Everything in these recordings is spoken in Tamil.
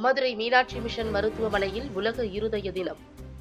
மதுரை மீனாட்சி மிஷன் மருத்துவமனையில் உலக இருதய தினம்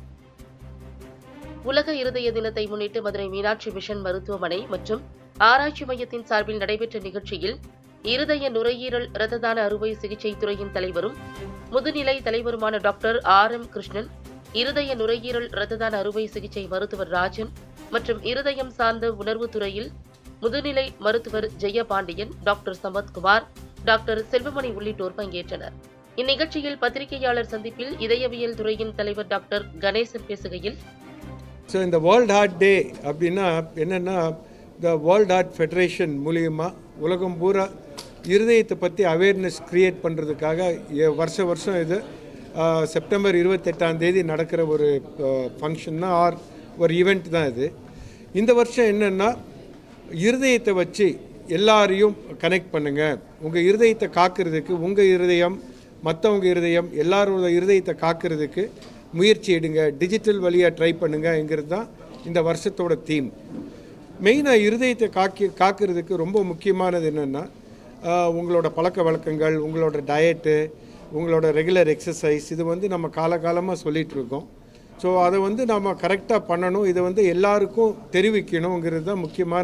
உலக இருதய தினத்தை முன்னிட்டு மதுரை மீனாட்சி மிஷன் மருத்துவமனை மற்றும் ஆராய்ச்சி மையத்தின் சார்பில் நடைபெற்ற நிகழ்ச்சியில் இருதய நுரையீரல் இரத்த தான அறுவை சிகிச்சை துறையின் தலைவரும் முதுநிலை தலைவருமான டாக்டர் ஆர் எம் கிருஷ்ணன் இருதய நுரையீரல் இரத்த தான அறுவை சிகிச்சை மருத்துவர் ராஜன் மற்றும் இருதயம் சார்ந்த உணர்வு துறையில் முதுநிலை மருத்துவர் ஜெயபாண்டியன் டாக்டர் சம்பத்குமார் டாக்டர் செல்வமணி உள்ளிட்டோர் பங்கேற்றனர் இந்நிகழ்ச்சியில் பத்திரிகையாளர் சந்திப்பில் இதயவியல் துறையின் தலைவர் டாக்டர் கணேசன் பேசுகையில் ஸோ இந்த வேர்ல்ட் ஹார்ட் டே அப்படின்னா என்னென்னா இந்த வேர்ல்ட் ஹார்ட் ஃபெடரேஷன் மூலியமா உலகம் பூரா இருதயத்தை பற்றி அவேர்னஸ் க்ரியேட் பண்ணுறதுக்காக எ- வருஷ வருஷம் இது ஆ, செப்டம்பர் இருபத்தெட்டாம் தேதி நடக்கிற ஒரு ஃபங்க்ஷன் தான் ஆர் ஒரு ஈவெண்ட் தான் இது இந்த வருஷம் என்னென்னா இருதயத்தை வச்சு எல்லாரையும் கனெக்ட் பண்ணுங்கள் உங்கள் இருதயத்தை காக்கிறதுக்கு உங்கள் இருதயம் மற்றவங்க இருதயம் எல்லாரோட இருதயத்தை காக்கிறதுக்கு முயற்சி எடுங்க டிஜிட்டல் வழியாக ட்ரை பண்ணுங்கங்கிறது தான் இந்த வருஷத்தோட தீம் மெயினாக இருதயத்தை காக்கி காக்கிறதுக்கு ரொம்ப முக்கியமானது என்னென்னா உங்களோட பழக்க வழக்கங்கள் உங்களோட டயட்டு உங்களோட ரெகுலர் எக்ஸசைஸ் இது வந்து நம்ம காலகாலமாக சொல்லிகிட்டு இருக்கோம் ஸோ அதை வந்து நம்ம கரெக்டாக பண்ணணும் இதை வந்து எல்லாருக்கும் தெரிவிக்கணுங்கிறது தான் முக்கியமான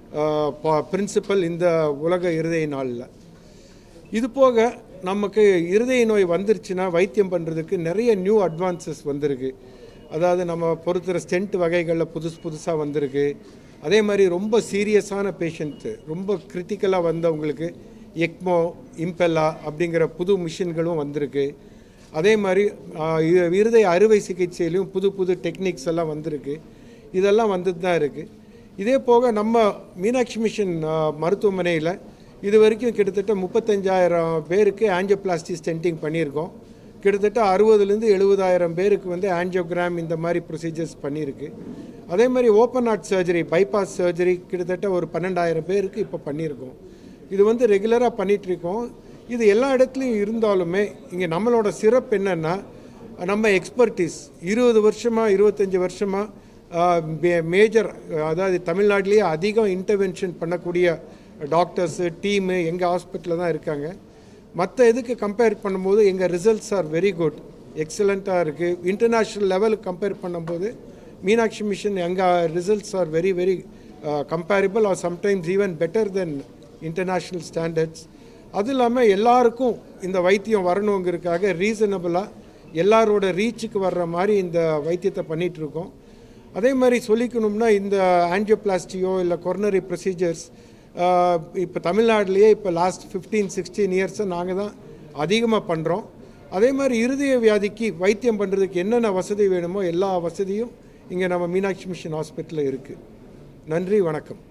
பிரின்சிபல் இந்த உலக இருதய நாளில் இது போக நமக்கு இருதய நோய் வந்துருச்சுன்னா வைத்தியம் பண்ணுறதுக்கு நிறைய நியூ அட்வான்சஸ் வந்திருக்கு அதாவது நம்ம பொறுத்துற ஸ்டென்ட் வகைகளில் புதுசு புதுசாக வந்திருக்கு அதே மாதிரி ரொம்ப சீரியஸான பேஷண்ட்டு ரொம்ப கிரிட்டிக்கலாக வந்தவங்களுக்கு எக்மோ இம்பெல்லா அப்படிங்கிற புது மிஷின்களும் வந்திருக்கு அதே மாதிரி ஆ, இ- இருதய அறுவை சிகிச்சையிலையும் புது புது டெக்னிக்ஸ் எல்லாம் வந்திருக்கு இதெல்லாம் வந்துட்டு தான் இருக்குது இதே போக நம்ம மீனாட்சி மிஷன் மருத்துவமனையில் இது வரைக்கும் கிட்டத்தட்ட முப்பத்தஞ்சாயிரம் பேருக்கு ஆஞ்சியோபிளாஸ்டி ஸ்டென்டிங் பண்ணியிருக்கோம் கிட்டத்தட்ட அறுபதுலேருந்து எழுபதாயிரம் பேருக்கு வந்து ஆஞ்சியோகிராம் இந்த மாதிரி ப்ரொசீஜர்ஸ் பண்ணியிருக்கு அதே மாதிரி open heart surgery bypass surgery கிட்டத்தட்ட ஒரு பன்னெண்டாயிரம் பேருக்கு இப்போ பண்ணியிருக்கோம் இது வந்து ரெகுலராக பண்ணிகிட்ருக்கோம் இது எல்லா இடத்துலையும் இருந்தாலுமே இங்கே நம்மளோட சிறப்பு என்னென்னா நம்ம எக்ஸ்பர்டீஸ் இருபது வருஷமாக இருபத்தஞ்சி வருஷமாக மேஜர் அதாவது தமிழ்நாட்டிலேயே அதிகம் இன்டர்வென்ஷன் பண்ணக்கூடிய டாக்டர்ஸு டீமு எங்கள் ஹாஸ்பிட்டலில் தான் இருக்காங்க மற்ற இதுக்கு கம்பேர் பண்ணும்போது எங்கள் ரிசல்ட்ஸ் ஆர் வெரி குட் எக்ஸலண்ட்டாக இருக்குது இன்டர்நேஷ்னல் லெவலுக்கு கம்பேர் பண்ணும்போது மீனாட்சி மிஷன் எங்கள் results are very very comparable are sometimes even better than international standards அது இல்லாமல் எல்லாருக்கும் இந்த வைத்தியம் வரணுங்கிறதுக்காக ரீசனபிளாக எல்லாரோட ரீச்சுக்கு வர்ற மாதிரி இந்த வைத்தியத்தை பண்ணிட்டு இருக்கோம் அதே மாதிரி சொல்லிக்கணும்னா இந்த ஆன்ஜியோபிளாஸ்டியோ இல்லை கொரோனரி ப்ரொசீஜர்ஸ் இப்போ தமிழ்நாட்டிலேயே இப்போ லாஸ்ட் ஃபிஃப்டீன் சிக்ஸ்டீன் இயர்ஸை நாங்கள் தான் அதிகமாக பண்ணுறோம் அதே மாதிரி இருதய வியாதிக்கு வைத்தியம் பண்ணுறதுக்கு என்னென்ன வசதி வேணுமோ எல்லா வசதியும் இங்கே நம்ம மீனாட்சி மிஷன் ஹாஸ்பிட்டலில் இருக்குது நன்றி வணக்கம்